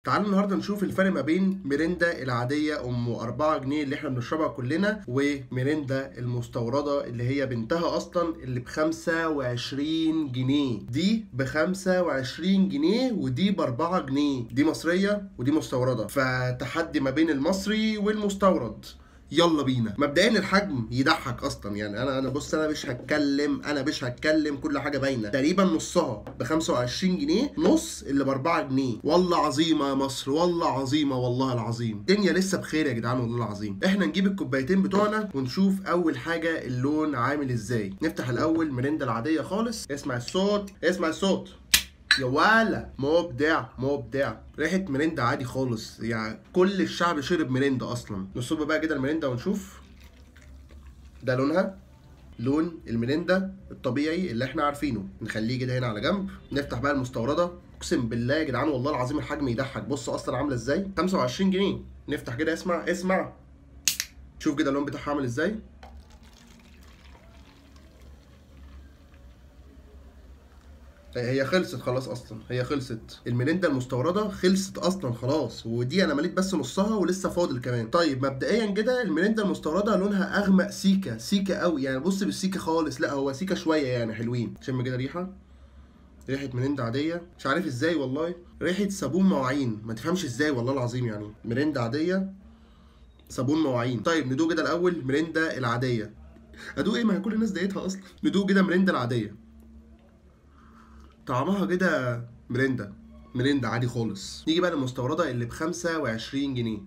تعالوا النهارده نشوف الفرق ما بين ميريندا العاديه ام 4 جنيه اللي احنا بنشربها كلنا وميريندا المستورده اللي هي بنتها اصلا اللي ب 25 جنيه دي ب 25 جنيه ودي ب 4 جنيه دي مصريه ودي مستورده فتحدي ما بين المصري والمستورد يلا بينا مبدئيا الحجم يضحك اصلا يعني انا انا بص انا مش هتكلم انا مش هتكلم كل حاجه باينه تقريبا نصها ب 25 جنيه نص اللي ب 4 جنيه والله عظيمه يا مصر والله عظيمه والله العظيم الدنيا لسه بخير يا جدعان والله العظيم احنا نجيب الكوبايتين بتوعنا ونشوف اول حاجه اللون عامل ازاي نفتح الاول مريندا العاديه خالص اسمع الصوت اسمع الصوت يا ولا مبدع مبدع ريحه مريندا عادي خالص يعني كل الشعب شرب مريندا اصلا نصب بقى كده المريندا ونشوف ده لونها لون المريندا الطبيعي اللي احنا عارفينه نخليه كده هنا على جنب نفتح بقى المستورده اقسم بالله يا جدعان والله العظيم الحجم يضحك بص اصلا عامله ازاي 25 جنيه نفتح كده اسمع اسمع شوف كده اللون بتاعها عامل ازاي هي خلصت خلاص اصلا هي خلصت الميريندا المستورده خلصت اصلا خلاص ودي انا مليت بس نصها ولسه فاضل كمان طيب مبدئيا كده الميريندا المستورده لونها اغمق سيكا سيكا قوي يعني بص بالسيكا خالص لا هو سيكا شويه يعني حلوين شم كده ريحه ريحه ميريندا عاديه مش عارف ازاي والله ريحه صابون مواعين ما تفهمش ازاي والله العظيم يعني ميريندا عاديه صابون مواعين طيب ندوق كده الاول ميريندا العاديه ادوق ايه ما هي كل الناس دقيتها اصلا ندوق كده ميريندا العاديه طعمها كده مريندا مريندا عادي خالص نيجي بقى للمستورده اللي ب 25 جنيه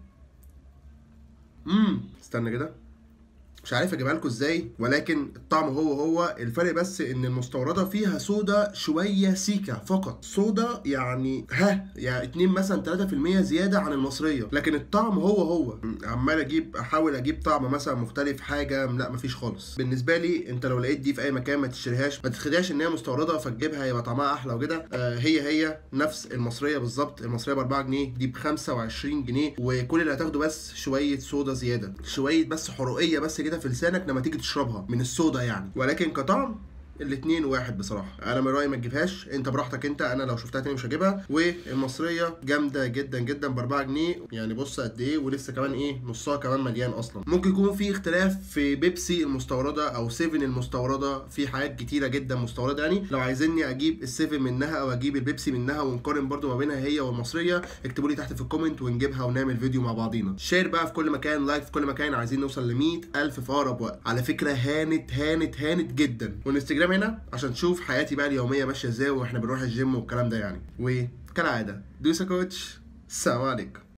امم استنى كده مش عارف اجيبها لكم ازاي ولكن الطعم هو هو الفرق بس ان المستورده فيها صودا شويه سيكا فقط صودا يعني ها يعني 2 مثلا 3% زياده عن المصريه لكن الطعم هو هو عمال اجيب احاول اجيب طعم مثلا مختلف حاجه لا مفيش خالص بالنسبه لي انت لو لقيت دي في اي مكان ما تشتريهاش ما تتخدعش ان هي مستورده فتجيبها يبقى طعمها احلى وكده آه هي هي نفس المصريه بالظبط المصريه ب 4 جنيه دي ب 25 جنيه وكل اللي هتاخده بس شويه صودا زياده شويه بس حرقيه بس كده في لسانك لما تيجي تشربها من الصودا يعني ولكن كطعم الاتنين واحد بصراحة انا من رأيي ما تجيبهاش انت براحتك انت انا لو شفتها تاني مش هجيبها والمصرية جامدة جدا جدا ب 4 جنيه يعني بص قد ايه ولسه كمان ايه نصها كمان مليان اصلا ممكن يكون في اختلاف في بيبسي المستوردة او 7 المستوردة في حاجات كتيرة جدا مستوردة يعني لو عايزيني اجيب ال7 منها او اجيب البيبسي منها ونقارن برضو ما بينها هي والمصرية اكتبوا لي تحت في الكومنت ونجيبها ونعمل فيديو مع بعضينا شير بقى في كل مكان لايك في كل مكان عايزين نوصل ل 100000 في اقرب وقت على فكرة هانت هانت هانت جدا والانستجرام هنا عشان تشوف حياتي بقى اليوميه ماشيه ازاي واحنا بنروح الجيم والكلام ده يعني وكالعاده دوسا كوتش السلام عليكم